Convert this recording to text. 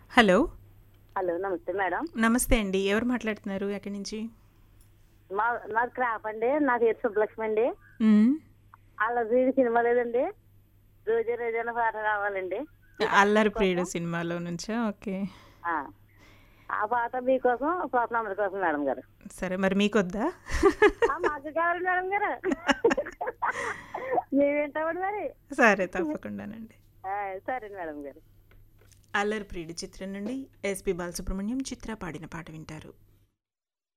Hello hello నమస్తే madam నమస్తే అండి ఎవరు మాట్లాడుతున్నారు ఎక్కడి నుంచి మా నాది క్రాప్ అండి నా పేరు సుబ్బలక్ష్మి అండి మ్మ్. అలా వీడి సినిమా లేదండి రోజు రోజైన పాట కావాలండి అల్లరి ప్రియుడు సినిమాలో నుంచా ఓకే ఆ. ఆ పాట మీకోసం పాప అందరి కోసం మేడం గారు సరే మరి మీకొద్దా ఆ, మాకు కావాలి మేడం గారు మేమేంటామండి మరి సరే తప్పకుండానండి ఆ, సరే మేడం గారు అల్లరి ప్రియుడు చిత్రం నుండి ఎస్పి బాలసుబ్రహ్మణ్యం చిత్ర పాడిన పాట వింటారు